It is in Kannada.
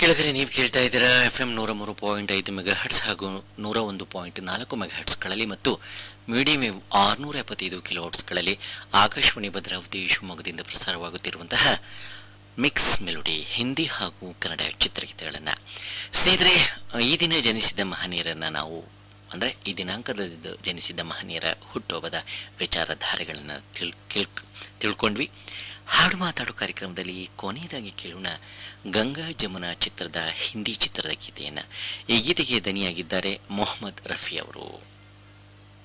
ಕೆಳಗಡೆ ನೀವು ಕೇಳ್ತಾ ಇದ್ದೀರಾ ಎಫ್ ಎಂ ನೂರ ಮೂರು ಪಾಯಿಂಟ್ ಐದು ಮೆಗಾ ಹರ್ಟ್ಸ್ ಹಾಗೂ ನೂರ ಒಂದು ಪಾಯಿಂಟ್ ನಾಲ್ಕು ಮೆಗಾ ಹರ್ಟ್ಸ್ಗಳಲ್ಲಿ ಮತ್ತು ಮೀಡಿಯಂ ವೇವ್ ಆರುನೂರ ಎಪ್ಪತ್ತೈದು ಕಿಲೋ ಹರ್ಟ್ಸ್ಗಳಲ್ಲಿ ಆಕಾಶವಾಣಿ ಭದ್ರಾವತಿ ಶಿವಮೊಗ್ಗದಿಂದ ಪ್ರಸಾರವಾಗುತ್ತಿರುವಂತಹ ಮಿಕ್ಸ್ ಮೆಲೋಡಿ ಹಿಂದಿ ಹಾಗೂ ಕನ್ನಡ ಚಿತ್ರಗೀತೆಗಳನ್ನು ಸ್ನೇಹಿತರೆ ಈ ದಿನ ಜನಿಸಿದ ಮಹನೀಯರನ್ನು ನಾವು ಅಂದರೆ ಈ ದಿನಾಂಕದ ಜನಿಸಿದ ಮಹನೀಯರ ಹುಟ್ಟುಹಬ್ಬದ ವಿಚಾರಧಾರೆಗಳನ್ನು ತಿಳ್ ಕೇಳ್ ತಿಳ್ಕೊಂಡ್ವಿ ಹಾಡು ಮಾತಾಡೋ ಕಾರ್ಯಕ್ರಮದಲ್ಲಿ ಕೊನೆಯದಾಗಿ ಕೇಳೋಣ ಗಂಗಾ ಜಮುನಾ ಚಿತ್ರದ ಹಿಂದಿ ಚಿತ್ರದ ಗೀತೆಯನ್ನು ಈ ಗೀತೆಗೆ ದನಿಯಾಗಿದ್ದಾರೆ ಮೊಹಮ್ಮದ್ ರಫಿ ಅವರು